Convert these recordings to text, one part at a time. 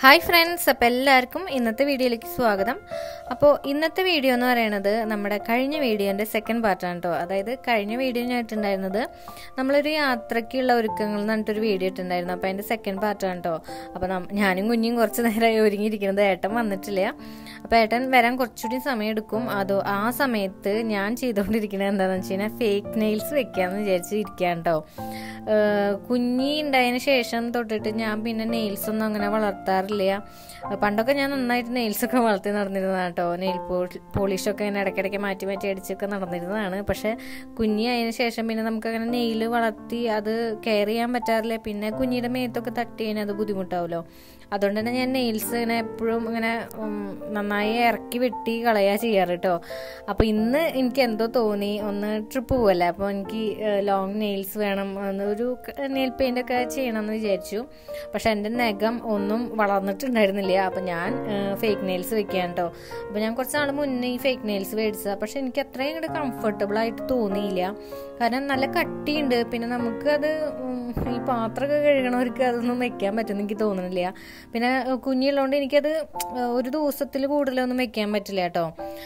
hi friends അപ്പോൾ എല്ലാവർക്കും ഇന്നത്തെ വീഡിയോയിലേക്ക് സ്വാഗതം അപ്പോൾ ഇന്നത്തെ വീഡിയോ എന്ന് പറയുന്നത് നമ്മുടെ കഴിഞ്ഞ വീഡിയോൻ്റെ സെക്കൻഡ് പാർട്ടാണ് കേട്ടോ അതായത് കഴിഞ്ഞ വീഡിയോ ഞാൻ ഇട്ടുണ്ടായിരുന്നത് നമ്മളൊരു യാത്രയ്ക്കുള്ള ഒരുക്കങ്ങൾ എന്ന് പറഞ്ഞിട്ടൊരു വീഡിയോ ഇട്ടുണ്ടായിരുന്നു അപ്പോൾ അതിൻ്റെ സെക്കൻഡ് പാർട്ടാണ് കേട്ടോ അപ്പോൾ ഞാനും കുഞ്ഞും കുറച്ച് നേരമായി ഒരുങ്ങിയിരിക്കുന്നത് ഏട്ടൻ വന്നിട്ടില്ല അപ്പോൾ ഏട്ടൻ വരാൻ കുറച്ചുകൂടി സമയം എടുക്കും അതോ ആ സമയത്ത് ഞാൻ ചെയ്തുകൊണ്ടിരിക്കുന്നത് എന്താണെന്ന് വെച്ച് കഴിഞ്ഞാൽ ഫേക്ക് നെയിൽസ് വെക്കാമെന്ന് വിചാരിച്ച് ഇരിക്കുകയാണ് കേട്ടോ കുഞ്ഞി ഉണ്ടായതിന് ശേഷം തൊട്ടിട്ട് ഞാൻ പിന്നെ നെയിൽസ് ഒന്നും അങ്ങനെ വളർത്താറില്ല പണ്ടൊക്കെ ഞാൻ നന്നായിട്ട് നെയിൽസ് ഒക്കെ വളർത്തി നടന്നിരുന്നതാണ് കേട്ടോ നെയിൽ പോളിഷൊക്കെ ഇങ്ങനെ ഇടയ്ക്കിടയ്ക്ക് മാറ്റി മാറ്റി അടിച്ചൊക്കെ നടന്നിരുന്നതാണ് പക്ഷെ കുഞ്ഞി ആയതിനു ശേഷം പിന്നെ നമുക്ക് അങ്ങനെ നെയിൽ വളർത്തി അത് കെയർ ചെയ്യാൻ പറ്റാറില്ല പിന്നെ കുഞ്ഞിയുടെ മേത്തൊക്കെ തട്ടി കഴിഞ്ഞാൽ അത് ബുദ്ധിമുട്ടാവുമല്ലോ അതുകൊണ്ട് തന്നെ ഞാൻ നെയിൽസ് ഇങ്ങനെ എപ്പോഴും ഇങ്ങനെ നന്നായി ഇറക്കി വെട്ടി കളയാ ചെയ്യാറ് കേട്ടോ അപ്പോൾ ഇന്ന് എനിക്ക് എന്തോ തോന്നി ഒന്ന് ട്രിപ്പ് പോവല്ലേ അപ്പോൾ എനിക്ക് ലോങ് നെയിൽസ് വേണം ഒരു നെയിൽ പെയിൻ്റ് ഒക്കെ ചെയ്യണമെന്ന് വിചാരിച്ചു പക്ഷെ എൻ്റെ നഖം ഒന്നും വളർന്നിട്ടുണ്ടായിരുന്നില്ല അപ്പോൾ ഞാൻ ഫേക്ക് നെയിൽസ് വെക്കാൻ കേട്ടോ അപ്പോൾ ഞാൻ കുറച്ച് നാൾ മുന്നേ ഈ ഫേക്ക് നെയിൽസ് മേടിച്ചത് പക്ഷെ എനിക്ക് അത്രയും കൂടെ കംഫർട്ടബിൾ ആയിട്ട് തോന്നിയില്ല കാരണം നല്ല കട്ടിയുണ്ട് പിന്നെ നമുക്കത് ഈ പാത്രമൊക്കെ കഴുകണവർക്ക് അതൊന്നും വെക്കാൻ പറ്റുമെന്ന് എനിക്ക് തോന്നുന്നില്ല പിന്നെ കുഞ്ഞുള്ളതുകൊണ്ട് എനിക്കത് ഒരു ദിവസത്തിൽ കൂടുതലൊന്നും വെക്കാൻ പറ്റില്ല കേട്ടോ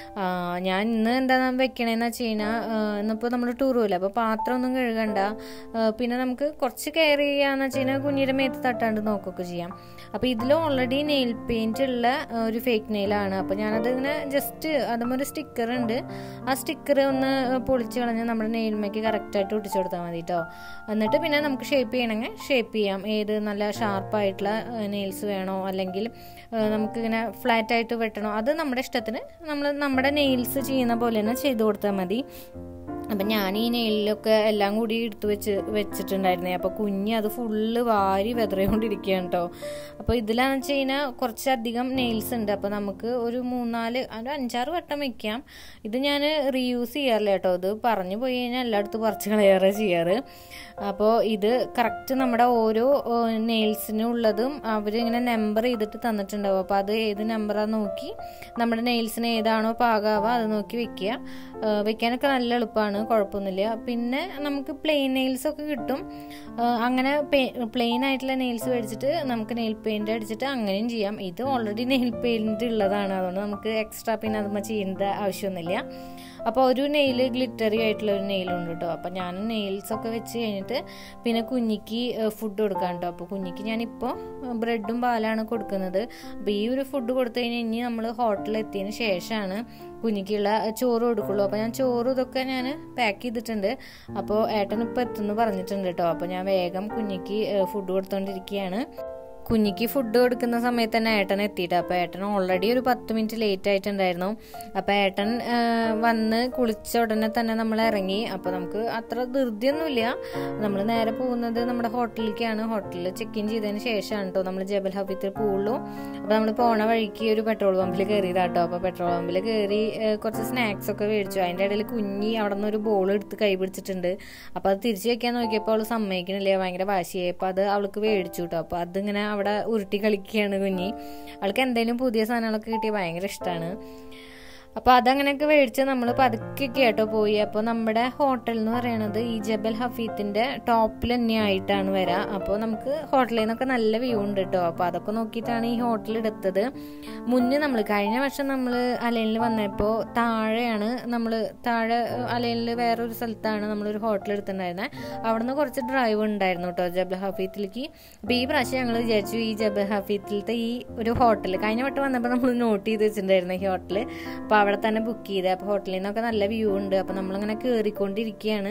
ഞാൻ ഇന്ന് എന്താണ് വെക്കണേന്ന് വെച്ച് കഴിഞ്ഞാൽ ഇന്നിപ്പോൾ നമ്മൾ ടൂർ പോയില്ല അപ്പോൾ പാത്രമൊന്നും കഴുകണ്ട പിന്നെ നമുക്ക് കുറച്ച് കെയർ ചെയ്യാന്ന് വെച്ച് കഴിഞ്ഞാൽ കുഞ്ഞിയുടെ മേത്ത് തട്ടാണ്ട് നോക്കുകയൊക്കെ ചെയ്യാം അപ്പോൾ ഇതിൽ ഓൾറെഡി നെയിൽ പെയിന്റ് ഉള്ള ഒരു ഫേക്ക് നെയിലാണ് അപ്പോൾ ഞാനത് ഇങ്ങനെ ജസ്റ്റ് അതും ഒരു സ്റ്റിക്കർ ഉണ്ട് ആ സ്റ്റിക്കർ ഒന്ന് പൊളിച്ച് കളഞ്ഞ് നമ്മുടെ നെയിൽമേക്ക് കറക്റ്റായിട്ട് ഒട്ടിച്ചു കൊടുത്താൽ മതി കേട്ടോ എന്നിട്ട് പിന്നെ നമുക്ക് ഷേപ്പ് ചെയ്യണമെങ്കിൽ ഷേപ്പ് ചെയ്യാം ഏത് നല്ല ഷാർപ്പായിട്ടുള്ള നെയിൽസ് വേണോ അല്ലെങ്കിൽ നമുക്കിങ്ങനെ ഫ്ലാറ്റായിട്ട് വെട്ടണോ അത് നമ്മുടെ ഇഷ്ടത്തിന് നമ്മൾ നമ്മുടെ നെയിൽസ് ചെയ്യുന്ന പോലെ തന്നെ ചെയ്തു കൊടുത്താൽ മതി അപ്പം ഞാൻ ഈ നെയിലൊക്കെ എല്ലാം കൂടി എടുത്തു വെച്ച് വെച്ചിട്ടുണ്ടായിരുന്നേ അപ്പോൾ കുഞ്ഞ് അത് ഫുള്ള് വാരി വെതറിക്കൊണ്ടിരിക്കുകയാണ് കേട്ടോ അപ്പോൾ ഇതിലാണെന്ന് വെച്ച് കഴിഞ്ഞാൽ കുറച്ചധികം നെയിൽസ് ഉണ്ട് അപ്പോൾ നമുക്ക് ഒരു മൂന്നാല് ഒരു അഞ്ചാറ് വട്ടം വെക്കാം ഇത് ഞാൻ റീയൂസ് ചെയ്യാറില്ല കേട്ടോ ഇത് പറഞ്ഞു പോയി കഴിഞ്ഞാൽ എല്ലായിടത്തും പറിച്ച് കളയാറ് ചെയ്യാറ് അപ്പോൾ ഇത് കറക്റ്റ് നമ്മുടെ ഓരോ നെയിൽസിനുള്ളതും അവരിങ്ങനെ നമ്പർ ചെയ്തിട്ട് തന്നിട്ടുണ്ടാവും അപ്പോൾ അത് ഏത് നമ്പറാന്ന് നോക്കി നമ്മുടെ നെയിൽസിന് ഏതാണോ പാകാവുക അത് നോക്കി വെക്കുക വെക്കാനൊക്കെ നല്ല എളുപ്പമാണ് കുഴപ്പമൊന്നുമില്ല പിന്നെ നമുക്ക് പ്ലെയിൻ നെയിൽസ് ഒക്കെ കിട്ടും അങ്ങനെ പ്ലെയിൻ ആയിട്ടുള്ള നെയിൽസ് മേടിച്ചിട്ട് നമുക്ക് നെയിൽ പെയിന്റ് അടിച്ചിട്ട് അങ്ങനെയും ചെയ്യാം ഇത് ഓൾറെഡി നെയിൽ പെയിന്റ് ഉള്ളതാണ് അതുകൊണ്ട് നമുക്ക് എക്സ്ട്രാ പിന്നെ അതുമ്പോൾ ചെയ്യേണ്ട ആവശ്യമൊന്നുമില്ല അപ്പോൾ ഒരു നെയിൽ ഗ്ലിറ്ററി ആയിട്ടുള്ള ഒരു നെയിലുണ്ട് കേട്ടോ അപ്പോൾ ഞാൻ നെയിൽസ് ഒക്കെ വെച്ച് കഴിഞ്ഞിട്ട് പിന്നെ കുഞ്ഞിക്ക് ഫുഡ് കൊടുക്കാം കേട്ടോ അപ്പോൾ കുഞ്ഞിക്ക് ഞാനിപ്പോൾ ബ്രെഡും പാലാണ് കൊടുക്കുന്നത് അപ്പോൾ ഈ ഒരു ഫുഡ് കൊടുത്തു കഴിഞ്ഞാൽ ഇനി നമ്മൾ ഹോട്ടലിൽ എത്തിയതിന് ശേഷമാണ് കുഞ്ഞിക്കുള്ള ചോറ് കൊടുക്കുള്ളൂ അപ്പോൾ ഞാൻ ചോറ് ഇതൊക്കെ ഞാൻ പാക്ക് ചെയ്തിട്ടുണ്ട് അപ്പോൾ ഏട്ടൻ ഇപ്പോൾ എത്തുന്നു പറഞ്ഞിട്ടുണ്ട് കേട്ടോ അപ്പോൾ ഞാൻ വേഗം കുഞ്ഞിക്ക് ഫുഡ് കൊടുത്തോണ്ടിരിക്കുകയാണ് കുഞ്ഞിക്ക് ഫുഡ് കൊടുക്കുന്ന സമയത്ത് തന്നെ ഏട്ടൻ എത്തിയിട്ട് അപ്പോൾ ഏട്ടൻ ഓൾറെഡി ഒരു പത്ത് മിനിറ്റ് ലേറ്റ് ആയിട്ടുണ്ടായിരുന്നു അപ്പോൾ ഏട്ടൻ വന്ന് കുളിച്ച ഉടനെ തന്നെ നമ്മൾ ഇറങ്ങി അപ്പോൾ നമുക്ക് അത്ര ധൃതിയൊന്നുമില്ല നമ്മൾ നേരെ പോകുന്നത് നമ്മുടെ ഹോട്ടലിലേക്കാണ് ഹോട്ടലിൽ ചെക്ക് ഇൻ ചെയ്തതിന് ശേഷമാണ് കേട്ടോ നമ്മൾ ജബൽ ഹബീത്തിൽ പോകുള്ളൂ അപ്പോൾ നമ്മൾ പോണ വഴിക്ക് ഒരു പെട്രോൾ പമ്പിൽ കയറിയതാട്ടോ അപ്പോൾ പെട്രോൾ പമ്പിൽ കയറി കുറച്ച് സ്നാക്സ് ഒക്കെ മേടിച്ചു അതിൻ്റെ ഇടയിൽ കുഞ്ഞി അവിടെ നിന്ന് ഒരു ബോൾ എടുത്ത് കൈ പിടിച്ചിട്ടുണ്ട് അപ്പോൾ അത് തിരിച്ചു വെക്കാൻ നോക്കിയപ്പോൾ അവൾ സമ്മതിക്കണില്ല ഭയങ്കര വാശിയായി അപ്പോൾ അത് അവൾക്ക് മേടിച്ചു കേട്ടോ അപ്പോൾ അതിങ്ങനെ അവിടെ ഉരുട്ടി കളിക്കുകയാണ് കുഞ്ഞി അവൾക്ക് എന്തെങ്കിലും പുതിയ സാധനങ്ങളൊക്കെ കിട്ടിയ ഭയങ്കര ഇഷ്ടമാണ് അപ്പോൾ അതങ്ങനെയൊക്കെ മേടിച്ച് നമ്മൾ പതുക്കെ കേട്ടോ പോയി അപ്പോൾ നമ്മുടെ ഹോട്ടൽ എന്ന് പറയുന്നത് ഈ ജബൽ ഹഫീത്തിൻ്റെ ടോപ്പിൽ തന്നെ ആയിട്ടാണ് വരിക അപ്പോൾ നമുക്ക് ഹോട്ടലിൽ നിന്നൊക്കെ നല്ല വ്യൂ ഉണ്ട് കേട്ടോ അപ്പോൾ അതൊക്കെ നോക്കിയിട്ടാണ് ഈ ഹോട്ടൽ എടുത്തത് മുന്നേ നമ്മൾ കഴിഞ്ഞ വർഷം നമ്മൾ അലൈനിൽ വന്നപ്പോൾ താഴെയാണ് നമ്മൾ താഴെ അലൈനിൽ വേറൊരു സ്ഥലത്താണ് നമ്മളൊരു ഹോട്ടൽ എടുത്തിട്ടുണ്ടായിരുന്നത് അവിടെ നിന്ന് കുറച്ച് ഡ്രൈവ് ഉണ്ടായിരുന്നു കേട്ടോ ജബൽ ഹഫീത്തിലേക്ക് അപ്പോൾ ഈ പ്രാവശ്യം ഞങ്ങൾ വിചാരിച്ചു ഈ ജബൽ ഹഫീത്തിലത്തെ ഈ ഒരു ഹോട്ടൽ കഴിഞ്ഞ വട്ടം വന്നപ്പോൾ നമ്മൾ നോട്ട് ചെയ്ത് വെച്ചിട്ടുണ്ടായിരുന്നു ഈ ഹോട്ടൽ അപ്പോൾ അവിടെ തന്നെ ബുക്ക് ചെയ്ത് അപ്പോൾ ഹോട്ടലിൽ നിന്നൊക്കെ നല്ല വ്യൂ ഉണ്ട് അപ്പോൾ നമ്മളിങ്ങനെ കയറിക്കൊണ്ടിരിക്കുകയാണ്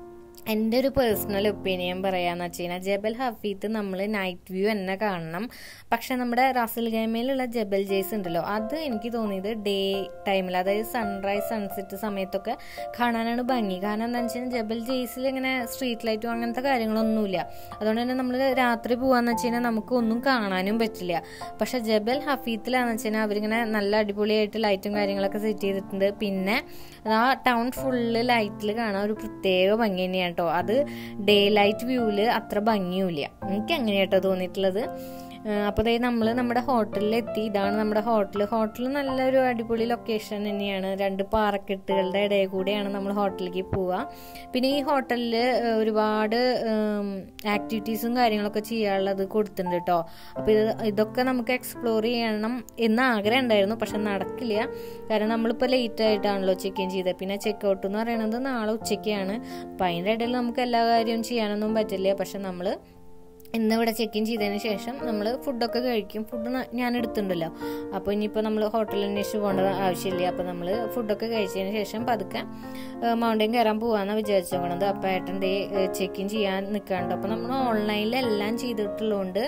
എൻ്റെ ഒരു പേഴ്സണൽ ഒപ്പീനിയൻ പറയാന്ന് വെച്ച് കഴിഞ്ഞാൽ ജബൽ ഹഫീത്ത് നമ്മൾ നൈറ്റ് വ്യൂ തന്നെ കാണണം പക്ഷെ നമ്മുടെ റാസൽ ഗൈമയിലുള്ള ജബൽ ജേസ് ഉണ്ടല്ലോ അത് എനിക്ക് തോന്നിയത് ഡേ ടൈമിൽ അതായത് സൺറൈസ് സൺസെറ്റ് സമയത്തൊക്കെ കാണാനാണ് ഭംഗി കാരണം എന്താണെന്ന് വെച്ച് കഴിഞ്ഞാൽ ജബൽ ജേസിൽ ഇങ്ങനെ സ്ട്രീറ്റ് ലൈറ്റും അങ്ങനത്തെ കാര്യങ്ങളൊന്നുമില്ല അതുകൊണ്ട് തന്നെ നമ്മൾ രാത്രി പോകാന്ന് വെച്ച് കഴിഞ്ഞാൽ നമുക്ക് ഒന്നും കാണാനും പറ്റില്ല പക്ഷെ ജബൽ ഹഫീത്തിലാന്ന് വെച്ച് കഴിഞ്ഞാൽ അവരിങ്ങനെ നല്ല അടിപൊളിയായിട്ട് ലൈറ്റും കാര്യങ്ങളൊക്കെ സെറ്റ് ചെയ്തിട്ടുണ്ട് പിന്നെ ആ ടൗൺ ഫുള്ള് ലൈറ്റിൽ കാണാൻ ഒരു പ്രത്യേക ഭംഗി തന്നെയാണ് കേട്ടോ അത് ഡേ ലൈറ്റ് വ്യൂവിൽ അത്ര ഭംഗിയുമില്ല എനിക്ക് അങ്ങനെ കേട്ടോ തോന്നിയിട്ടുള്ളത് അപ്പോൾ ദേ നമ്മൾ നമ്മുടെ ഹോട്ടലിൽ എത്തി ഇതാണ് നമ്മുടെ ഹോട്ടൽ ഹോട്ടൽ നല്ലൊരു അടിപൊളി ലൊക്കേഷൻ തന്നെയാണ് രണ്ട് പാറക്കെട്ടുകളുടെ ഇടയിൽ കൂടെയാണ് നമ്മൾ ഹോട്ടലിലേക്ക് പോവുക പിന്നെ ഈ ഹോട്ടലിൽ ഒരുപാട് ആക്ടിവിറ്റീസും കാര്യങ്ങളൊക്കെ ചെയ്യാനുള്ളത് കൊടുത്തിട്ടുണ്ട് കേട്ടോ അപ്പോൾ ഇത് ഇതൊക്കെ നമുക്ക് എക്സ്പ്ലോർ ചെയ്യണം എന്ന് ആഗ്രഹം ഉണ്ടായിരുന്നു പക്ഷെ നടക്കില്ല കാരണം നമ്മളിപ്പോൾ ലേറ്റ് ആയിട്ടാണല്ലോ ചെക്ക് ഇൻ ചെയ്തത് പിന്നെ ചെക്ക് ഔട്ട് എന്ന് പറയുന്നത് നാളെ ഉച്ചയ്ക്കാണ് അപ്പം അതിൻ്റെ ഇടയിൽ നമുക്ക് എല്ലാ കാര്യവും ചെയ്യാനൊന്നും പറ്റില്ല പക്ഷെ നമ്മൾ ഇന്ന് ഇവിടെ ചെക്ക് ഇൻ ചെയ്തതിന് ശേഷം നമ്മൾ ഫുഡൊക്കെ കഴിക്കും ഫുഡ് ഞാൻ എടുത്തിട്ടുണ്ടല്ലോ അപ്പോൾ ഇനിയിപ്പോൾ നമ്മൾ ഹോട്ടലിൽ അന്വേഷിച്ച് പോകേണ്ട ആവശ്യമില്ല അപ്പോൾ നമ്മൾ ഫുഡൊക്കെ കഴിച്ചതിന് ശേഷം പതുക്കെ മൗണ്ടൻ കയറാൻ പോകാമെന്നാണ് വിചാരിച്ചോണത് അപ്പോൾ ഏട്ടൻ ഡേ ചെക്ക് ഇൻ ചെയ്യാൻ നിൽക്കാണ്ട് അപ്പോൾ നമ്മൾ ഓൺലൈനിൽ എല്ലാം ചെയ്തിട്ടുള്ളതുകൊണ്ട്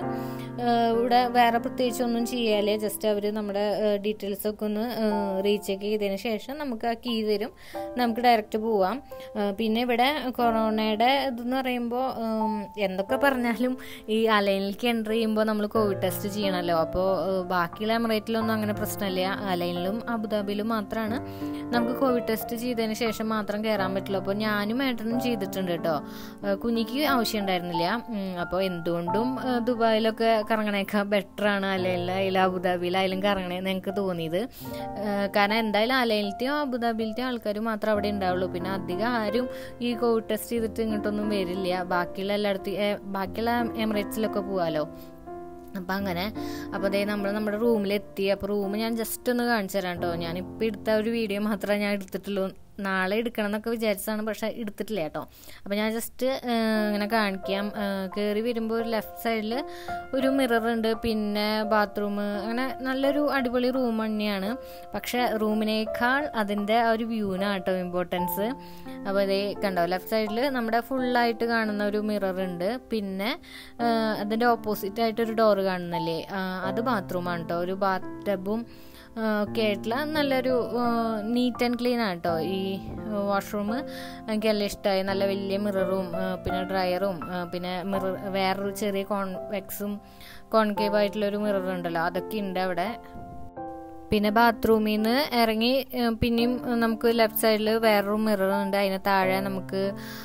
ഇവിടെ വേറെ പ്രത്യേകിച്ച് ഒന്നും ചെയ്യാല്ലേ ജസ്റ്റ് അവർ നമ്മുടെ ഡീറ്റെയിൽസ് ഒക്കെ ഒന്ന് റീചെക്ക് ചെയ്തതിന് ശേഷം നമുക്ക് ആ കീ തരും നമുക്ക് ഡയറക്റ്റ് പോവാം പിന്നെ ഇവിടെ കൊറോണയുടെ ഇതെന്ന് പറയുമ്പോൾ എന്തൊക്കെ പറഞ്ഞാലും ഈ അലൈനിലേക്ക് എൻ്റർ ചെയ്യുമ്പോൾ നമ്മൾ കോവിഡ് ടെസ്റ്റ് ചെയ്യണമല്ലോ അപ്പോൾ ബാക്കിയുള്ള എമിറേറ്റിലൊന്നും അങ്ങനെ പ്രശ്നമില്ല അലൈനിലും അബുദാബിയിലും മാത്രമാണ് നമുക്ക് കോവിഡ് ടെസ്റ്റ് ചെയ്തതിന് ശേഷം മാത്രം കയറാൻ പറ്റുള്ളൂ അപ്പോൾ ഞാനും ഏട്ടനും ചെയ്തിട്ടുണ്ട് കേട്ടോ കുഞ്ഞിക്ക് ആവശ്യം ഉണ്ടായിരുന്നില്ല അപ്പോൾ എന്തുകൊണ്ടും ദുബായിലൊക്കെ കറങ്ങണേക്കാൾ ബെറ്ററാണ് അലൈനിൽ അതിൽ അബുദാബിയിലായാലും കറങ്ങണേന്ന് എനിക്ക് തോന്നിയത് കാരണം എന്തായാലും അലൈനിലത്തെയോ അബുദാബിയിലത്തെയോ ആൾക്കാർ മാത്രമേ അവിടെ ഉണ്ടാവുള്ളൂ പിന്നെ അധികം ആരും ഈ കോവിഡ് ടെസ്റ്റ് ചെയ്തിട്ട് ഇങ്ങോട്ടൊന്നും വരില്ല ബാക്കിയുള്ള എല്ലായിടത്തും ബാക്കിയുള്ള എമിറേറ്റ്സിലൊക്കെ പോവാലോ അപ്പം അങ്ങനെ അപ്പോൾ അതേ നമ്മൾ നമ്മുടെ റൂമിലെത്തി അപ്പോൾ റൂം ഞാൻ ജസ്റ്റ് ഒന്ന് കാണിച്ചു തരാം കേട്ടോ ഞാനിപ്പോൾ എടുത്ത ഒരു വീഡിയോ മാത്രമേ ഞാൻ എടുത്തിട്ടുള്ളൂ നാളെ എടുക്കണം എന്നൊക്കെ വിചാരിച്ചതാണ് പക്ഷെ എടുത്തിട്ടില്ല കേട്ടോ അപ്പോൾ ഞാൻ ജസ്റ്റ് ഇങ്ങനെ കാണിക്കാം കയറി വരുമ്പോൾ ഒരു ലെഫ്റ്റ് സൈഡിൽ ഒരു മിറർ ഉണ്ട് പിന്നെ ബാത്റൂം അങ്ങനെ നല്ലൊരു അടിപൊളി റൂം തന്നെയാണ് പക്ഷെ റൂമിനേക്കാൾ അതിൻ്റെ ആ ഒരു വ്യൂവിനാണ് കേട്ടോ ഇമ്പോർട്ടൻസ് അപ്പോൾ അതേ കണ്ടോ ലെഫ്റ്റ് സൈഡിൽ നമ്മുടെ ഫുള്ളായിട്ട് കാണുന്ന ഒരു മിറർ ഉണ്ട് പിന്നെ അതിൻ്റെ ഓപ്പോസിറ്റ് ആയിട്ട് ഒരു ഡോറ് കാണുന്നില്ലേ അത് ബാത്റൂമാണ് കേട്ടോ ഒരു ബാത്ത് ടബും ഒക്കെ ആയിട്ടുള്ള നല്ലൊരു നീറ്റ് ആൻഡ് ക്ലീൻ ആണ് കേട്ടോ ഈ വാഷ്റൂം എനിക്ക് എല്ലാം ഇഷ്ടമായി നല്ല വലിയ മിററും പിന്നെ ഡ്രയറും പിന്നെ മിറർ വേറൊരു ചെറിയ കോൺവെക്സും കോൺകേവ് ആയിട്ടുള്ളൊരു മിറർ ഉണ്ടല്ലോ അതൊക്കെ ഉണ്ട് അവിടെ പിന്നെ ബാത്റൂമിൽ നിന്ന് ഇറങ്ങി പിന്നെയും നമുക്ക് ലെഫ്റ്റ് സൈഡിൽ വേറൊരു മിറർ ഉണ്ട് അതിന് താഴെ നമുക്ക്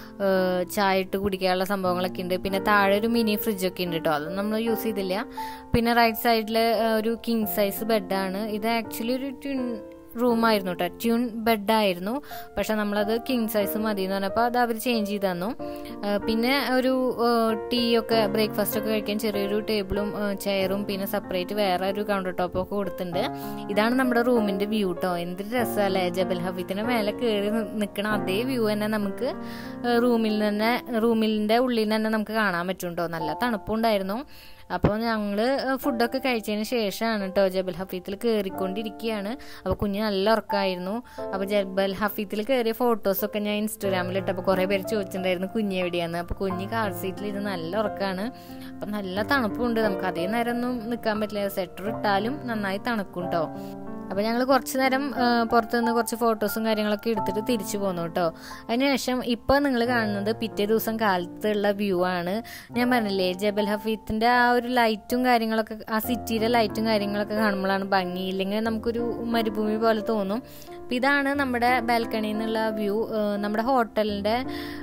ചായ ഇട്ട് കുടിക്കാനുള്ള സംഭവങ്ങളൊക്കെ ഉണ്ട് പിന്നെ താഴെ ഒരു മിനി ഫ്രിഡ്ജൊക്കെ ഉണ്ട് കേട്ടോ അതൊന്നും നമ്മൾ യൂസ് ചെയ്തില്ല പിന്നെ റൈറ്റ് സൈഡിൽ ഒരു കിങ് സൈസ് ബെഡാണ് ഇത് ആക്ച്വലി ഒരു ട്വിൻ റൂമായിരുന്നു കേട്ടോ ട്യൂൺ ബെഡായിരുന്നു പക്ഷെ നമ്മളത് കിങ് സൈസ് മതി എന്ന് പറഞ്ഞപ്പോൾ അത് അവർ ചേഞ്ച് ചെയ്ത് തന്നു പിന്നെ ഒരു ടീ ഒക്കെ ബ്രേക്ക്ഫാസ്റ്റ് ഒക്കെ കഴിക്കാൻ ചെറിയൊരു ടേബിളും ചെയറും പിന്നെ സെപ്പറേറ്റ് വേറെ ഒരു കൗണ്ടർ ടോപ്പും ഒക്കെ കൊടുത്തിട്ടുണ്ട് ഇതാണ് നമ്മുടെ റൂമിന്റെ വ്യൂ കേട്ടോ എന്തൊരു രസമല്ലേ ജബൽ ഹഫീത്തിന് മേലെ കയറി നിൽക്കണ അതേ വ്യൂ തന്നെ നമുക്ക് റൂമിൽ തന്നെ റൂമിൻ്റെ ഉള്ളിൽ തന്നെ നമുക്ക് കാണാൻ പറ്റും കേട്ടോ നല്ല തണുപ്പുണ്ടായിരുന്നു അപ്പോൾ ഞങ്ങൾ ഫുഡൊക്കെ കഴിച്ചതിന് ശേഷമാണ് കേട്ടോ ജബൽ ഹഫീത്തിൽ കയറിക്കൊണ്ടിരിക്കുകയാണ് അപ്പോൾ കുഞ്ഞ് നല്ല ഉറക്കമായിരുന്നു അപ്പോൾ ജബൽ ഹഫീത്തിൽ കയറിയ ഫോട്ടോസൊക്കെ ഞാൻ ഇൻസ്റ്റാഗ്രാമിൽ ഇട്ടപ്പോൾ കുറേ പേര് ചോദിച്ചിട്ടുണ്ടായിരുന്നു കുഞ്ഞ് എവിടെയാണ് അപ്പോൾ കുഞ്ഞ് കാർ സീറ്റിൽ ഇത് നല്ല ഉറക്കമാണ് അപ്പം നല്ല തണുപ്പുണ്ട് നമുക്ക് അതേ നേരം ഒന്നും നിൽക്കാൻ പറ്റില്ല സെറ്റർ ഇട്ടാലും നന്നായി തണുക്കും കേട്ടോ അപ്പോൾ ഞങ്ങൾ കുറച്ച് നേരം പുറത്ത് നിന്ന് കുറച്ച് ഫോട്ടോസും കാര്യങ്ങളൊക്കെ എടുത്തിട്ട് തിരിച്ചു പോന്നു കേട്ടോ അതിനുശേഷം ഇപ്പോൾ നിങ്ങൾ കാണുന്നത് പിറ്റേ ദിവസം കാലത്തുള്ള വ്യൂ ആണ് ഞാൻ പറഞ്ഞില്ലേ ജബൽ ഹഫീത്തിൻ്റെ ആ ഒരു ലൈറ്റും കാര്യങ്ങളൊക്കെ ആ സിറ്റിയിലെ ലൈറ്റും കാര്യങ്ങളൊക്കെ കാണുമ്പോഴാണ് ഭംഗി ഇല്ലെങ്കിൽ നമുക്കൊരു മരുഭൂമി പോലെ തോന്നും അപ്പം ഇതാണ് നമ്മുടെ ബാൽക്കണിയിൽ നിന്നുള്ള വ്യൂ നമ്മുടെ ഹോട്ടലിൻ്റെ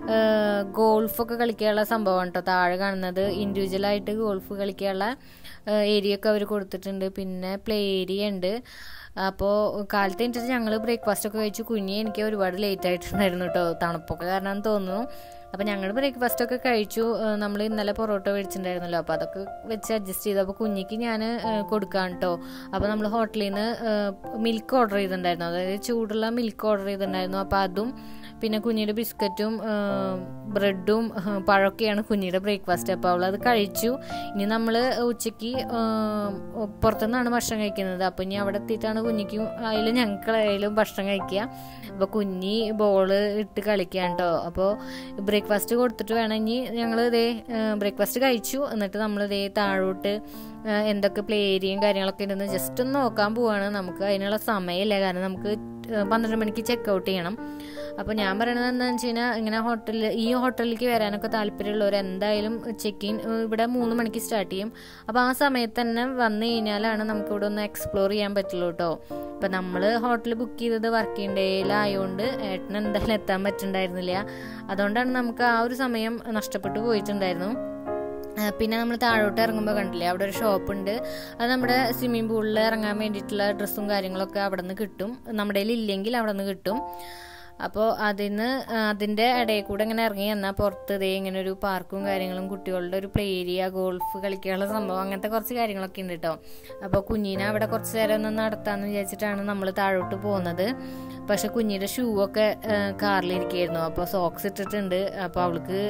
ഗോൾഫൊക്കെ കളിക്കാനുള്ള സംഭവമാണ് കേട്ടോ താഴെ കാണുന്നത് ഇൻഡിവിജ്വലായിട്ട് ഗോൾഫ് കളിക്കാനുള്ള ഏരിയ ഒക്കെ അവർ കൊടുത്തിട്ടുണ്ട് പിന്നെ പ്ലേ ഏരിയ ഉണ്ട് അപ്പോൾ കാലത്ത് കഴിഞ്ഞിട്ട് ഞങ്ങൾ ബ്രേക്ക്ഫാസ്റ്റ് ഒക്കെ കഴിച്ചു കുഞ്ഞി എനിക്ക് ഒരുപാട് ലേറ്റ് ആയിട്ടുണ്ടായിരുന്നു കേട്ടോ തണുപ്പൊക്കെ കാരണം തോന്നുന്നു അപ്പോൾ ഞങ്ങൾ ബ്രേക്ക്ഫാസ്റ്റ് ഒക്കെ കഴിച്ചു നമ്മൾ ഇന്നലെ പൊറോട്ട മേടിച്ചിട്ടുണ്ടായിരുന്നല്ലോ അപ്പോൾ അതൊക്കെ വെച്ച് അഡ്ജസ്റ്റ് ചെയ്തു അപ്പോൾ കുഞ്ഞിക്ക് ഞാൻ കൊടുക്കാൻ കേട്ടോ അപ്പോൾ നമ്മൾ ഹോട്ടലിൽ നിന്ന് മിൽക്ക് ഓർഡർ ചെയ്തിട്ടുണ്ടായിരുന്നു അതായത് ചൂടുള്ള മിൽക്ക് ഓർഡർ ചെയ്തിട്ടുണ്ടായിരുന്നു അപ്പോൾ അതും പിന്നെ കുഞ്ഞിയുടെ ബിസ്ക്കറ്റും ബ്രെഡും പഴമൊക്കെയാണ് കുഞ്ഞിയുടെ ബ്രേക്ക്ഫാസ്റ്റ് അപ്പോൾ അവൾ അത് കഴിച്ചു ഇനി നമ്മൾ ഉച്ചയ്ക്ക് പുറത്തുനിന്നാണ് ഭക്ഷണം കഴിക്കുന്നത് അപ്പോൾ ഇനി അവിടെ എത്തിയിട്ടാണ് കുഞ്ഞിക്കും അതിലും ഞങ്ങൾക്കായാലും ഭക്ഷണം കഴിക്കുക അപ്പോൾ കുഞ്ഞി ബോള് ഇട്ട് കളിക്കാൻ കേട്ടോ അപ്പോൾ ബ്രേക്ക്ഫാസ്റ്റ് കൊടുത്തിട്ട് വേണം ഇനി ഞങ്ങൾ ഇതേ ബ്രേക്ക്ഫാസ്റ്റ് കഴിച്ചു എന്നിട്ട് നമ്മൾ ഇതേ താഴോട്ട് എന്തൊക്കെ പ്ലേ ഏരിയയും കാര്യങ്ങളൊക്കെ ഉണ്ടെന്ന് ജസ്റ്റ് ഒന്ന് നോക്കാൻ പോവാണ് നമുക്ക് അതിനുള്ള സമയമില്ല കാരണം നമുക്ക് പന്ത്രണ്ട് മണിക്ക് ചെക്ക് ഔട്ട് ചെയ്യണം അപ്പോൾ ഞാൻ പറയണത് എന്താണെന്ന് വെച്ച് കഴിഞ്ഞാൽ ഇങ്ങനെ ഹോട്ടലിൽ ഈ ഹോട്ടലിലേക്ക് വരാനൊക്കെ താല്പര്യമുള്ളവർ എന്തായാലും ചെക്ക് ഇൻ ഇവിടെ മൂന്ന് മണിക്ക് സ്റ്റാർട്ട് ചെയ്യും അപ്പോൾ ആ സമയത്ത് തന്നെ വന്നു കഴിഞ്ഞാലാണ് നമുക്ക് ഇവിടെ ഒന്ന് എക്സ്പ്ലോർ ചെയ്യാൻ പറ്റുള്ളൂ കേട്ടോ അപ്പോൾ നമ്മൾ ഹോട്ടൽ ബുക്ക് ചെയ്തത് വർക്കിംഗ് ഡേയിലായതുകൊണ്ട് ഏട്ടന് എന്തായാലും എത്താൻ പറ്റുന്നുണ്ടായിരുന്നില്ല അതുകൊണ്ടാണ് നമുക്ക് ആ ഒരു സമയം നഷ്ടപ്പെട്ടു പോയിട്ടുണ്ടായിരുന്നു ആ, പിന്നെ നമ്മൾ താഴോട്ട് ഇറങ്ങുമ്പോൾ കണ്ടില്ലേ അവിടെ ഒരു ഷോപ്പ് ഉണ്ട് അത് നമ്മുടെ സ്വിമ്മിംഗ് പൂളിൽ ഇറങ്ങാൻ വേണ്ടിയിട്ടുള്ള ഡ്രസ്സും കാര്യങ്ങളൊക്കെ അവിടെ നിന്ന് കിട്ടും നമ്മുടെ കയ്യിൽ ഇല്ലെങ്കിൽ അവിടെ നിന്ന് കിട്ടും അപ്പോൾ അതിന് അതിൻ്റെ ഇടയിൽ കൂടെ ഇങ്ങനെ ഇറങ്ങി എന്നാൽ പുറത്ത് ഇതേ ഇങ്ങനെ ഒരു പാർക്കും കാര്യങ്ങളും കുട്ടികളുടെ ഒരു പ്ലേ ഏരിയ ഗോൾഫ് കളിക്കാനുള്ള സംഭവം അങ്ങനത്തെ കുറച്ച് കാര്യങ്ങളൊക്കെ ഉണ്ട് കേട്ടോ അപ്പോൾ കുഞ്ഞിനെ അവിടെ കുറച്ച് നേരം ഒന്ന് നടത്താമെന്ന് വിചാരിച്ചിട്ടാണ് നമ്മൾ താഴോട്ട് പോകുന്നത് പക്ഷെ കുഞ്ഞിയുടെ ഷൂ ഒക്കെ കാറിലിരിക്കുകയായിരുന്നു അപ്പോൾ സോക്സ് ഇട്ടിട്ടുണ്ട് അപ്പോൾ അവൾക്ക്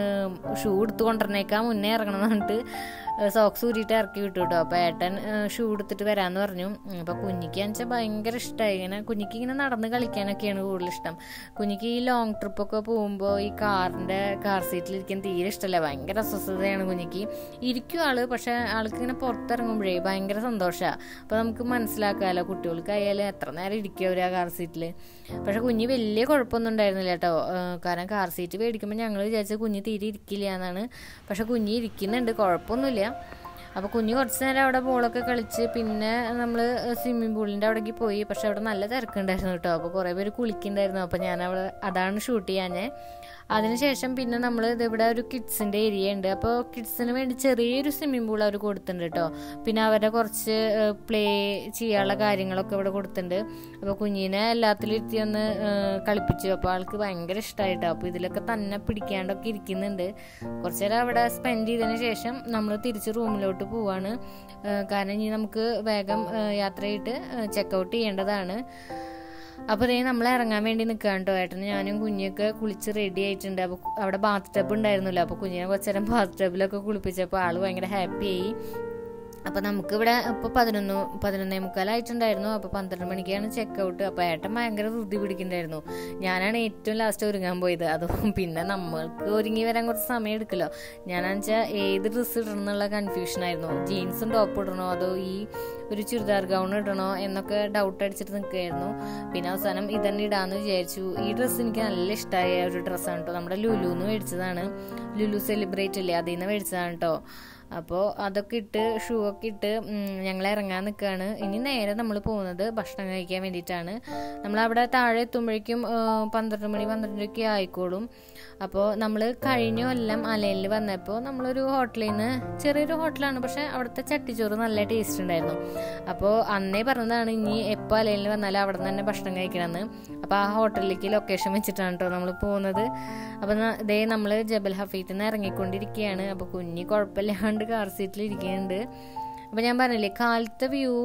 ഷൂ എടുത്ത് കൊണ്ടുവരണേക്കാൾ മുന്നേ ഇറങ്ങണം എന്ന് പറഞ്ഞിട്ട് സോക്സ് ഊരിയിട്ട് ഇറക്കി വിട്ടു കേട്ടോ അപ്പോൾ ഏട്ടൻ ഷൂ എടുത്തിട്ട് വരാമെന്ന് പറഞ്ഞു അപ്പോൾ കുഞ്ഞിക്ക് വെച്ചാൽ ഭയങ്കര ഇഷ്ടമായി ഇങ്ങനെ കുഞ്ഞിക്ക് ഇങ്ങനെ നടന്ന് കളിക്കാനൊക്കെയാണ് കൂടുതൽ ഇഷ്ടം കുഞ്ഞിക്ക് ഈ ലോങ് ട്രിപ്പൊക്കെ പോകുമ്പോൾ ഈ കാറിൻ്റെ കാർ സീറ്റിലിരിക്കാൻ തീരെ ഇഷ്ടമല്ല ഭയങ്കര അസ്വസ്ഥതയാണ് കുഞ്ഞിക്ക് ഇരിക്കും ആള് പക്ഷെ ആൾക്ക് ഇങ്ങനെ പുറത്തിറങ്ങുമ്പോഴേ ഭയങ്കര സന്തോഷമാണ് അപ്പോൾ നമുക്ക് മനസ്സിലാക്കാമല്ലോ കുട്ടികൾക്കായാലും എത്ര നേരം ഇരിക്കുക അവർ ആ കാർ സീറ്റിൽ പക്ഷെ കുഞ്ഞ് വലിയ കുഴപ്പമൊന്നും ഉണ്ടായിരുന്നില്ല കേട്ടോ ഏഹ് കാരണം കാർ സീറ്റ് മേടിക്കുമ്പോൾ ഞങ്ങൾ വിചാരിച്ച കുഞ്ഞ് തീരെ ഇരിക്കില്ല എന്നാണ് പക്ഷെ കുഞ്ഞ് ഇരിക്കുന്നുണ്ട് കുഴപ്പമൊന്നുമില്ല അപ്പോൾ കുഞ്ഞ് കുറച്ച് നേരം അവിടെ ബോളൊക്കെ കളിച്ച് പിന്നെ നമ്മൾ സ്വിമ്മിംഗ് പൂളിൻ്റെ അവിടേക്ക് പോയി പക്ഷെ അവിടെ നല്ല തിരക്കുണ്ടായിരുന്നു കേട്ടോ അപ്പോൾ കുറേ പേര് കുളിക്കുന്നുണ്ടായിരുന്നു അപ്പോൾ ഞാൻ അവിടെ അതാണ് ഷൂട്ട് ചെയ്യാഞ്ഞേ അതിനുശേഷം പിന്നെ നമ്മൾ ഇവിടെ ഒരു കിഡ്സിൻ്റെ ഏരിയ ഉണ്ട് അപ്പോൾ കിഡ്സിന് വേണ്ടി ചെറിയൊരു സ്വിമ്മിംഗ് പൂൾ അവർ കൊടുത്തിട്ടുണ്ട് കേട്ടോ പിന്നെ അവരുടെ കുറച്ച് പ്ലേ ചെയ്യാനുള്ള കാര്യങ്ങളൊക്കെ ഇവിടെ കൊടുത്തിട്ടുണ്ട് അപ്പോൾ കുഞ്ഞിനെ എല്ലാത്തിലും ഇരുത്തി ഒന്ന് ഏഹ്, കളിപ്പിച്ചു അപ്പോൾ ആൾക്ക് ഭയങ്കര ഇഷ്ടമായിട്ടോ അപ്പോൾ ഇതിലൊക്കെ തന്നെ പിടിക്കാണ്ടൊക്കെ ഇരിക്കുന്നുണ്ട് കുറച്ച് നേരം അവിടെ സ്പെൻഡ് ചെയ്തതിന് ശേഷം നമ്മൾ തിരിച്ച് റൂമിലോട്ട് പോവാണ് ഏഹ്, കാരണം ഇനി നമുക്ക് വേഗം ഏഹ്, യാത്ര ചെയ്തിട്ട് ചെക്കൗട്ട് ചെയ്യേണ്ടതാണ് അപ്പോൾ ദേ നമ്മൾ ഇറങ്ങാൻ വേണ്ടി നിൽക്കുകയാണ് കേട്ടോ ഏട്ടന് ഞാനും കുഞ്ഞൊക്കെ കുളിച്ച് റെഡി ആയിട്ടുണ്ട് അപ്പോൾ അവിടെ ബാത്ത് ടബ് ഉണ്ടായിരുന്നില്ല അപ്പോൾ കുഞ്ഞിനെ കുറച്ച് നേരം ബാത്ത് ടബിലൊക്കെ കുളിപ്പിച്ചപ്പോൾ ആൾ ഭയങ്കര ഹാപ്പി ആയി അപ്പോൾ നമുക്കിവിടെ ഇപ്പോൾ പതിനൊന്ന് പതിനൊന്നേ മുക്കാലായിട്ടുണ്ടായിരുന്നു അപ്പോൾ പന്ത്രണ്ട് മണിക്കാണ് ചെക്ക് ഔട്ട് അപ്പോൾ ഏട്ടൻ ഭയങ്കര ധൃതി പിടിക്കുന്നുണ്ടായിരുന്നു ഞാനാണ് ഏറ്റവും ലാസ്റ്റ് ഒരുങ്ങാൻ പോയത് അത് പിന്നെ നമ്മൾക്ക് ഒരുങ്ങി വരാൻ കുറച്ച് സമയം എടുക്കുമല്ലോ ഞാനാണെന്ന് വെച്ചാൽ ഏത് ഡ്രസ്സ് ഇടണം എന്നുള്ള കൺഫ്യൂഷനായിരുന്നു ജീൻസും ടോപ്പ് ഇടണോ അതോ ഈ ഒരു ചുരിദാർ ഗൗൺ ഇടണോ എന്നൊക്കെ ഡൗട്ട് അടിച്ചിട്ട് നിൽക്കുകയായിരുന്നു പിന്നെ അവസാനം ഇതന്നെ ഇടാന്ന് വിചാരിച്ചു ഈ ഡ്രസ്സ് എനിക്ക് നല്ല ഇഷ്ടമായ ഒരു ഡ്രസ്സാണ് കേട്ടോ നമ്മുടെ ലുലുന്ന് മേടിച്ചതാണ് ലുലു സെലിബ്രേറ്റ് ഇല്ലേ അതിൽ നിന്ന് മേടിച്ചതാണ് കേട്ടോ അപ്പോൾ അതൊക്കെ ഇട്ട് ഷൂ ഒക്കെ ഇട്ട് ഞങ്ങൾ ഇറങ്ങാൻ നിൽക്കുകയാണ് ഇനി നേരെ നമ്മൾ പോകുന്നത് ഭക്ഷണം കഴിക്കാൻ വേണ്ടിയിട്ടാണ് നമ്മളവിടെ താഴെ എത്തുമ്പോഴേക്കും ആ, പന്ത്രണ്ട് മണി പന്ത്രണ്ടരയൊക്കെ ആയിക്കോളും അപ്പോൾ നമ്മൾ കഴിഞ്ഞ കൊല്ലം അലയിൽ വന്നപ്പോൾ നമ്മളൊരു ഹോട്ടലിൽ നിന്ന് ചെറിയൊരു ഹോട്ടലാണ് പക്ഷേ അവിടുത്തെ ചട്ടിച്ചോറ് നല്ല ടേസ്റ്റ് ഉണ്ടായിരുന്നു അപ്പോൾ അന്നേ പറഞ്ഞതാണ് ഇനി എപ്പോൾ അലയിൽ വന്നാലും അവിടെ നിന്ന് തന്നെ ഭക്ഷണം കഴിക്കണമെന്ന് അപ്പോൾ ആ ഹോട്ടലിലേക്ക് ലൊക്കേഷൻ വെച്ചിട്ടാണ് കേട്ടോ നമ്മൾ പോകുന്നത് അപ്പോൾ ദേ നമ്മൾ ജബൽ ഹഫീത്തിൽ നിന്ന് ഇറങ്ങിക്കൊണ്ടിരിക്കുകയാണ് അപ്പോൾ കുഞ്ഞി കുഴപ്പമില്ലാണ്ട് കാർ സീറ്റിൽ ഇരിക്കുന്നുണ്ട് അപ്പോൾ ഞാൻ പറഞ്ഞില്ലേ കാലത്തെ വ്യൂ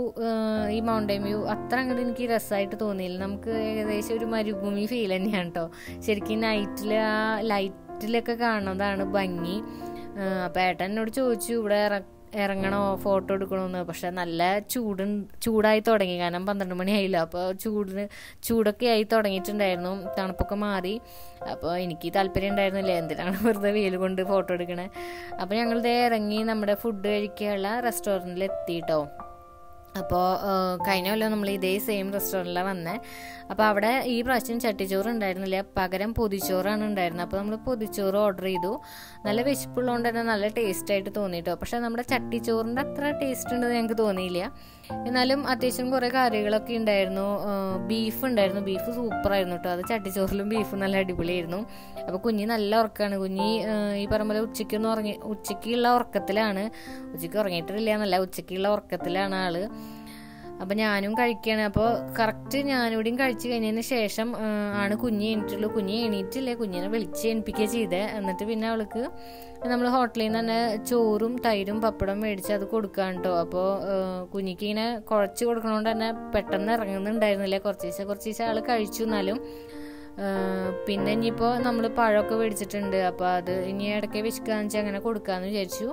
ഈ മൗണ്ടൻ വ്യൂ അത്ര അങ്ങോട്ട് എനിക്ക് രസമായിട്ട് തോന്നിയില്ല നമുക്ക് ഏകദേശം ഒരു മരുഭൂമി ഫീൽ തന്നെയാണ് കേട്ടോ ശരിക്കും നൈറ്റിൽ ആ ലൈറ്റിലൊക്കെ കാണുന്നതാണ് ഭംഗി അപ്പോൾ ഏട്ടൻ എന്നോട് ചോദിച്ചു ഇവിടെ ഇറ ഇറങ്ങണോ ഫോട്ടോ എടുക്കണമെന്ന് പക്ഷെ നല്ല ചൂട് ചൂടായി തുടങ്ങി കാരണം പന്ത്രണ്ട് മണിയായില്ല അപ്പോൾ ചൂടിന് ചൂടൊക്കെ ആയി തുടങ്ങിയിട്ടുണ്ടായിരുന്നു തണുപ്പൊക്കെ മാറി അപ്പോൾ എനിക്ക് താല്പര്യം ഉണ്ടായിരുന്നില്ല എന്തിനാണ് വെറുതെ വെയിൽ കൊണ്ട് ഫോട്ടോ എടുക്കണേ അപ്പോൾ ഞങ്ങൾ ദേ ഇറങ്ങി നമ്മുടെ ഫുഡ് കഴിക്കാനുള്ള റെസ്റ്റോറൻറ്റിൽ എത്തിയിട്ടോ അപ്പോൾ കഴിഞ്ഞ കൊല്ലം നമ്മൾ ഇതേ സെയിം റെസ്റ്റോറൻറ്റിലാണ് വന്നത് അപ്പോൾ അവിടെ ഈ പ്രാവശ്യം ചട്ടിച്ചോറ് ഉണ്ടായിരുന്നില്ല പകരം പൊതിച്ചോറാണ് ഉണ്ടായിരുന്നത് അപ്പോൾ നമ്മൾ പൊതിച്ചോറ് ഓർഡർ ചെയ്തു നല്ല വിശപ്പുള്ളതുകൊണ്ട് തന്നെ നല്ല ടേസ്റ്റ് ആയിട്ട് തോന്നിട്ടോ പക്ഷേ നമ്മുടെ ചട്ടിച്ചോറിൻ്റെ അത്ര ടേസ്റ്റ് ഉണ്ടെന്ന് ഞങ്ങൾക്ക് തോന്നിയില്ല എന്നാലും അത്യാവശ്യം കുറേ കറികളൊക്കെ ഉണ്ടായിരുന്നു ബീഫ് ഉണ്ടായിരുന്നു ബീഫ് സൂപ്പറായിരുന്നു കേട്ടോ അത് ചട്ടിച്ചോറിലും ബീഫ് നല്ല അടിപൊളിയായിരുന്നു അപ്പോൾ കുഞ്ഞി നല്ല ഉറക്കമാണ് കുഞ്ഞി ആ, ഈ പറഞ്ഞ പോലെ ഉച്ചയ്ക്കൊന്നും ഉറങ്ങി ഉച്ചയ്ക്കുള്ള ഉറക്കത്തിലാണ് ഉച്ചയ്ക്ക് ഉറങ്ങിയിട്ടില്ല എന്നല്ല ഉച്ചയ്ക്കുള്ള ഉറക്കത്തിലാണ് ആള് അപ്പം ഞാനും കഴിക്കുകയാണ് അപ്പോൾ കറക്റ്റ് ഞാനിവിടെയും കഴിച്ചു കഴിഞ്ഞതിന് ശേഷം ആ, ആണ് കുഞ്ഞ് എണീറ്റുള്ളൂ കുഞ്ഞ് എണീറ്റില്ലേ കുഞ്ഞിനെ വിളിച്ച് എണിപ്പിക്കുക ചെയ്തേ എന്നിട്ട് പിന്നെ അവൾക്ക് നമ്മൾ ഹോട്ടലിൽ നിന്ന് തന്നെ ചോറും തൈരും പപ്പടം മേടിച്ച് അത് കൊടുക്കാൻ കേട്ടോ അപ്പോൾ കുഞ്ഞിക്ക് ഇങ്ങനെ കുഴച്ച് കൊടുക്കണോണ്ട് തന്നെ പെട്ടെന്ന് ഇറങ്ങുന്നുണ്ടായിരുന്നില്ല കുറച്ച് ദിവസം കുറച്ച് ദിവസം ആൾ കഴിച്ചു എന്നാലും ആ, പിന്നെ ഇനിയിപ്പോൾ നമ്മൾ പഴമൊക്കെ മേടിച്ചിട്ടുണ്ട് അപ്പോൾ അത് ഇനി ഇടയ്ക്ക് വിശക്കാന്ന് വെച്ചാൽ അങ്ങനെ കൊടുക്കാമെന്ന് വിചാരിച്ചു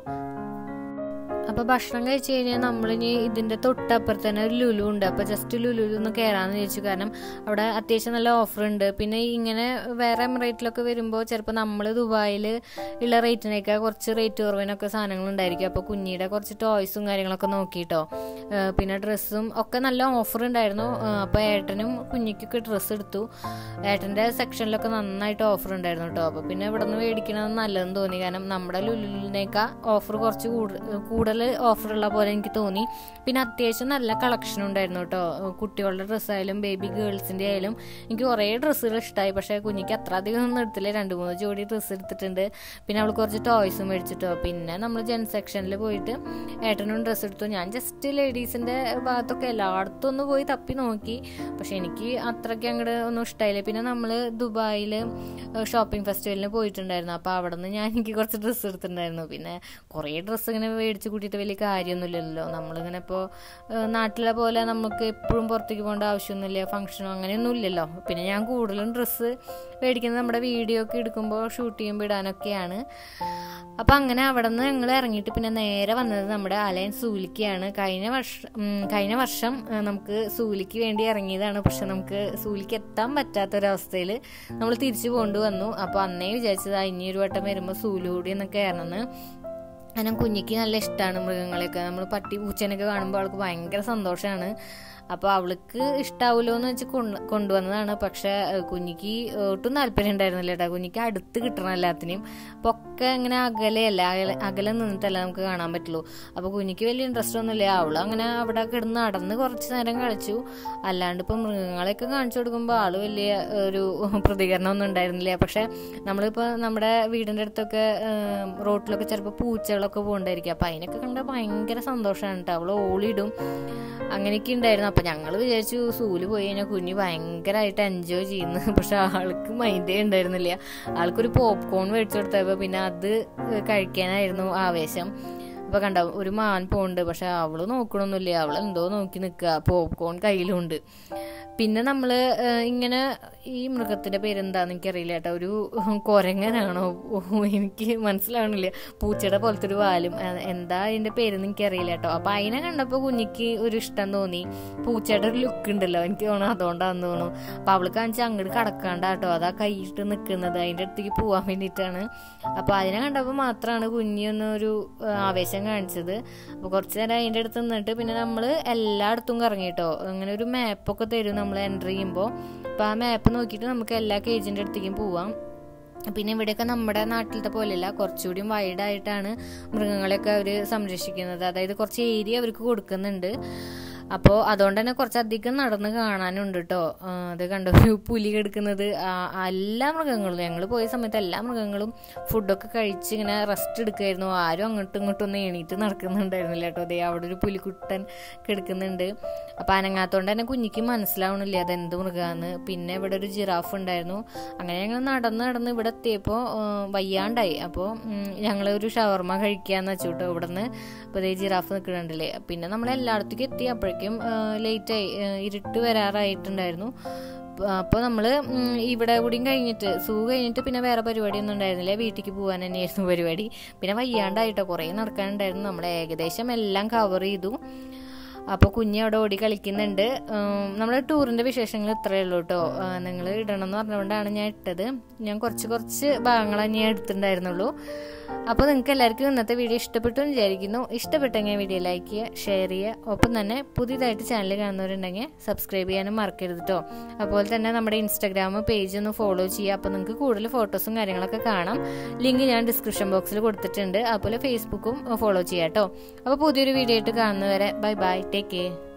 അപ്പോൾ ഭക്ഷണം കഴിച്ച് കഴിഞ്ഞാൽ നമ്മളിനി ഇതിൻ്റെ തൊട്ടപ്പുറത്ത് തന്നെ ഒരു ലുലു ഉണ്ട് അപ്പോൾ ജസ്റ്റ് ലുലുവിൽ ഒന്ന് കയറാമെന്ന് വിചാരിച്ചു കാരണം അവിടെ അത്യാവശ്യം നല്ല ഓഫർ ഉണ്ട് പിന്നെ ഇങ്ങനെ വേറെ റേറ്റിലൊക്കെ വരുമ്പോൾ ചിലപ്പോൾ നമ്മൾ ദുബായിൽ ഉള്ള റേറ്റിനേക്കാൾ കുറച്ച് റേറ്റ് കുറവിനൊക്കെ സാധനങ്ങൾ ഉണ്ടായിരിക്കും അപ്പോൾ കുഞ്ഞിയുടെ കുറച്ച് ടോയ്സും കാര്യങ്ങളൊക്കെ നോക്കിയിട്ടോ ഏഹ് പിന്നെ ഡ്രസ്സും ഒക്കെ നല്ല ഓഫർ ഉണ്ടായിരുന്നു ഏഹ് അപ്പോൾ ഏട്ടനും കുഞ്ഞിക്കൊക്കെ ഡ്രസ്സ് എടുത്തു ഏട്ടൻ്റെ സെക്ഷനിലൊക്കെ നന്നായിട്ട് ഓഫർ ഉണ്ടായിരുന്നു കേട്ടോ അപ്പോൾ പിന്നെ ഇവിടെ നിന്ന് മേടിക്കണത് നല്ലതെന്ന് തോന്നി കാരണം നമ്മുടെ ലുലുവിനേക്കാൾ ഓഫർ കുറച്ച് കൂടു- കൂടുതലാണ് കൂടുതൽ ഓഫറുള്ള പോലെ എനിക്ക് തോന്നി പിന്നെ അത്യാവശ്യം നല്ല കളക്ഷൻ ഉണ്ടായിരുന്നു കേട്ടോ കുട്ടികളുടെ ഡ്രസ്സായാലും ബേബി ഗേൾസിൻ്റെ ആയാലും എനിക്ക് കുറേ ഡ്രസ്സുകൾ ഇഷ്ടമായി പക്ഷേ കുഞ്ഞിക്ക് അത്ര അധികം ഒന്നും എടുത്തില്ല രണ്ട് മൂന്ന് ജോഡി ഡ്രസ്സ് എടുത്തിട്ടുണ്ട് പിന്നെ അവൾ കുറച്ച് ടോയ്സും മേടിച്ചിട്ടോ പിന്നെ നമ്മൾ ജെൻ സെക്ഷനിൽ പോയിട്ട് ഏട്ടനും ഡ്രസ്സ് എടുത്തു ഞാൻ ജസ്റ്റ് ലേഡീസിൻ്റെ ഭാഗത്തൊക്കെ എല്ലായിടത്തും ഒന്ന് പോയി തപ്പി നോക്കി പക്ഷെ എനിക്ക് അത്രയ്ക്ക് അങ്ങോട്ട് ഒന്നും ഇഷ്ടമായില്ല പിന്നെ നമ്മൾ ദുബായിൽ ഷോപ്പിംഗ് ഫെസ്റ്റിവലിന് പോയിട്ടുണ്ടായിരുന്നു അപ്പോൾ അവിടെ നിന്ന് ഞാൻ എനിക്ക് കുറച്ച് ഡ്രസ്സ് എടുത്തിട്ടുണ്ടായിരുന്നു പിന്നെ കുറേ ഡ്രസ്സ് ഇങ്ങനെ മേടിച്ച് കൂട്ടിയിട്ട് വലിയ കാര്യമൊന്നുമില്ലല്ലോ നമ്മളിങ്ങനെ ഇപ്പോൾ നാട്ടിലെ പോലെ നമുക്ക് എപ്പോഴും പുറത്തേക്ക് പോകേണ്ട ആവശ്യമൊന്നുമില്ല ഫംഗ്ഷനോ അങ്ങനെയൊന്നും ഇല്ലല്ലോ പിന്നെ ഞാൻ കൂടുതലും ഡ്രസ്സ് മേടിക്കുന്നത് നമ്മുടെ വീഡിയോ ഒക്കെ എടുക്കുമ്പോൾ ഷൂട്ട് ചെയ്യുമ്പോൾ ഇടാനൊക്കെയാണ് അപ്പം അങ്ങനെ അവിടെ നിന്ന് ഞങ്ങൾ ഇറങ്ങിയിട്ട് പിന്നെ നേരെ വന്നത് നമ്മുടെ അലയൻ സൂലിക്കാണ് കഴിഞ്ഞ വർഷം കഴിഞ്ഞ വർഷം നമുക്ക് സൂലിക്ക് വേണ്ടി ഇറങ്ങിയതാണ് പക്ഷെ നമുക്ക് സൂലിക്ക് എത്താൻ പറ്റാത്തൊരവസ്ഥയിൽ നമ്മൾ തിരിച്ചു കൊണ്ടുവന്നു അപ്പോൾ അന്നേ വിചാരിച്ചത് ഇനി ഒരു വട്ടം വരുമ്പോൾ സൂലുകൂടി എന്നൊക്കെ ആയിരുന്നു കാരണം കുഞ്ഞിക്ക് നല്ല ഇഷ്ടമാണ് മൃഗങ്ങളെയൊക്കെ നമ്മൾ പട്ടി പൂച്ചേനൊക്കെ കാണുമ്പോൾ അവൾക്ക് ഭയങ്കര സന്തോഷമാണ് അപ്പോൾ അവൾക്ക് ഇഷ്ടാവുമല്ലോ എന്ന് വെച്ച് കൊണ്ട് കൊണ്ടുവന്നതാണ് പക്ഷെ കുഞ്ഞിക്ക് ഒട്ടും താല്പര്യം ഉണ്ടായിരുന്നില്ല കേട്ടോ കുഞ്ഞിക്ക് അടുത്ത് കിട്ടണം എല്ലാത്തിനെയും അപ്പോൾ ഒക്കെ ഇങ്ങനെ അകലെയല്ല അകലെ അകലെ നിന്നിട്ടല്ല നമുക്ക് കാണാൻ പറ്റുള്ളൂ അപ്പോൾ കുഞ്ഞിക്ക് വലിയ ഇൻട്രസ്റ്റ് ഒന്നുമില്ല അവൾ അങ്ങനെ അവിടെ കിടന്ന് നടന്ന് കുറച്ച് നേരം കളിച്ചു അല്ലാണ്ട് ഇപ്പോൾ മൃഗങ്ങളെയൊക്കെ കാണിച്ചു കൊടുക്കുമ്പോൾ ആൾ വലിയ ഒരു പ്രതികരണം ഒന്നും ഉണ്ടായിരുന്നില്ല പക്ഷെ നമ്മളിപ്പോൾ നമ്മുടെ വീടിൻ്റെ അടുത്തൊക്കെ റോട്ടിലൊക്കെ ചിലപ്പോൾ പൂച്ചകളൊക്കെ പോകുന്നുണ്ടായിരിക്കും അപ്പോൾ അതിനൊക്കെ കണ്ടാൽ ഭയങ്കര സന്തോഷമാണ് കേട്ടോ അവൾ ഓളിയിടും അങ്ങനെയൊക്കെ ഉണ്ടായിരുന്നു അപ്പം ഞങ്ങൾ വിചാരിച്ചു സൂല് പോയി കഴിഞ്ഞാൽ കുഞ്ഞ് ഭയങ്കരമായിട്ട് എൻജോയ് ചെയ്യുന്നു പക്ഷെ ആൾക്ക് മൈൻഡേ ഉണ്ടായിരുന്നില്ല ആൾക്കൊരു പോപ്കോൺ മേടിച്ചു കൊടുത്തപ്പോൾ പിന്നെ അത് കഴിക്കാനായിരുന്നു ആവേശം അപ്പോൾ കണ്ട ഒരു മാൻ പോകുന്നുണ്ട് പക്ഷെ അവള് നോക്കണമൊന്നുമില്ല അവൾ എന്തോ നോക്കി നിൽക്കുക പോപ്കോൺ കയ്യിലുണ്ട് പിന്നെ നമ്മൾ ഇങ്ങനെ ഈ മൃഗത്തിൻ്റെ പേരെന്താന്ന് എനിക്കറിയില്ല കേട്ടോ ഒരു കുരങ്ങനാണോ എനിക്ക് മനസ്സിലാവണില്ല പൂച്ചയുടെ പോലത്തെ ഒരു വാലും എന്താ അതിൻ്റെ പേരെന്ന് എനിക്കറിയില്ല കേട്ടോ അപ്പോൾ അതിനെ കണ്ടപ്പോൾ കുഞ്ഞിക്ക് ഒരു ഇഷ്ടം തോന്നി പൂച്ചയുടെ ഒരു ലുക്ക് ഉണ്ടല്ലോ എനിക്ക് തോന്നുന്നു അതുകൊണ്ടാന്ന് തോന്നുന്നു അപ്പോൾ അവൾ കാണിച്ച് അങ്ങോട്ട് കടക്കാണ്ട കേട്ടോ അതാ കൈയിട്ട് നിൽക്കുന്നത് അതിൻ്റെ അടുത്തേക്ക് പോകാൻ വേണ്ടിയിട്ടാണ് അപ്പോൾ അതിനെ കണ്ടപ്പോൾ മാത്രമാണ് കുഞ്ഞിയൊന്നൊരു ആവേശം കാണിച്ചത് അപ്പോൾ കുറച്ച് നേരം അതിൻ്റെ അടുത്ത് നിന്നിട്ട് പിന്നെ നമ്മൾ എല്ലായിടത്തും കറങ്ങി കേട്ടോ അങ്ങനെ ഒരു മാപ്പൊക്കെ തരും നമ്മൾ എൻ്റർ ചെയ്യുമ്പോൾ അപ്പോൾ ആ മാപ്പ് നോക്കിയിട്ട് നമുക്ക് എല്ലാ കേജിൻ്റെ അടുത്തേക്കും പോവാം പിന്നെ ഇവിടെയൊക്കെ നമ്മുടെ നാട്ടിലത്തെ പോലെയല്ല കുറച്ചുകൂടിയും വൈഡായിട്ടാണ് മൃഗങ്ങളെയൊക്കെ അവർ സംരക്ഷിക്കുന്നത് അതായത് കുറച്ച് ഏരിയ അവർക്ക് കൊടുക്കുന്നുണ്ട് അപ്പോൾ അതുകൊണ്ട് തന്നെ കുറച്ചധികം നടന്ന് കാണാനുണ്ട് കേട്ടോ അത് കണ്ടോ ഒരു പുലി കിടക്കുന്നത് എല്ലാ മൃഗങ്ങളും ഞങ്ങൾ പോയ സമയത്ത് എല്ലാ മൃഗങ്ങളും ഫുഡൊക്കെ കഴിച്ച് ഇങ്ങനെ റെസ്റ്റ് എടുക്കുമായിരുന്നു ആരും അങ്ങോട്ടും ഇങ്ങോട്ടും ഒന്നും എണീറ്റ് നടക്കുന്നുണ്ടായിരുന്നില്ല കേട്ടോ അതേ അവിടെ ഒരു പുലിക്കുട്ടൻ കിടക്കുന്നുണ്ട് അപ്പോൾ അനങ്ങാത്തോണ്ട് തന്നെ കുഞ്ഞിക്ക് മനസ്സിലാവണില്ല അത് എന്ത് മൃഗമാണ് പിന്നെ ഇവിടെ ഒരു ജിറാഫ് ഉണ്ടായിരുന്നു അങ്ങനെ ഞങ്ങൾ നടന്ന് നടന്ന് ഇവിടെ എത്തിയപ്പോൾ വയ്യാണ്ടായി അപ്പോൾ ഞങ്ങൾ ഒരു ഷവർമ കഴിക്കാന്ന് വെച്ചു കേട്ടോ ഇവിടെ നിന്ന് അപ്പോൾ ഇതേ ജിറാഫ് നിൽക്കുന്നുണ്ടല്ലേ പിന്നെ നമ്മൾ എല്ലായിടത്തേക്കും എത്തി അപ്പോഴേക്കും ലേറ്റായി ഇരുട്ട് വരാറായിട്ടുണ്ടായിരുന്നു അപ്പോൾ നമ്മൾ ഇവിടെ കൂടിയും കഴിഞ്ഞിട്ട് സൂ കഴിഞ്ഞിട്ട് പിന്നെ വേറെ പരിപാടിയൊന്നും ഉണ്ടായിരുന്നില്ല വീട്ടിലേക്ക് പോകാൻ തന്നെയായിരുന്നു പരിപാടി പിന്നെ വയ്യാണ്ടായിട്ടോ കുറേ നടക്കാനുണ്ടായിരുന്നു നമ്മൾ ഏകദേശം എല്ലാം കവർ ചെയ്തു അപ്പോൾ കുഞ്ഞ് അവിടെ ഓടി കളിക്കുന്നുണ്ട് നമ്മുടെ ടൂറിൻ്റെ വിശേഷങ്ങൾ ഇത്രയേ ഉള്ളൂ കേട്ടോ നിങ്ങൾ ഇടണം എന്ന് പറഞ്ഞുകൊണ്ടാണ് ഞാൻ ഇട്ടത് ഞാൻ കുറച്ച് കുറച്ച് ഭാഗങ്ങളാണ് ഞാൻ എടുത്തിട്ടുണ്ടായിരുന്നുള്ളൂ അപ്പോൾ നിങ്ങൾക്ക് എല്ലാവർക്കും ഇന്നത്തെ വീഡിയോ ഇഷ്ടപ്പെട്ടു എന്ന് വിചാരിക്കുന്നു ഇഷ്ടപ്പെട്ടെങ്കിൽ വീഡിയോ ലൈക്ക് ചെയ്യുക ഷെയർ ചെയ്യുക ഒപ്പം തന്നെ പുതിയതായിട്ട് ചാനൽ കാണുന്നവരുണ്ടെങ്കിൽ സബ്സ്ക്രൈബ് ചെയ്യാനും മറക്കരുത് കേട്ടോ അതുപോലെ തന്നെ നമ്മുടെ ഇൻസ്റ്റാഗ്രാം പേജ് ഒന്ന് ഫോളോ ചെയ്യുക അപ്പോൾ നിങ്ങൾക്ക് കൂടുതൽ ഫോട്ടോസും കാര്യങ്ങളൊക്കെ കാണാം ലിങ്ക് ഞാൻ ഡിസ്ക്രിപ്ഷൻ ബോക്സിൽ കൊടുത്തിട്ടുണ്ട് അതുപോലെ ഫേസ്ബുക്കും ഫോളോ ചെയ്യാം കേട്ടോ അപ്പോൾ പുതിയൊരു വീഡിയോ ആയിട്ട് കാണുന്നവരെ ബൈ ബൈ ടേക്ക് കെയർ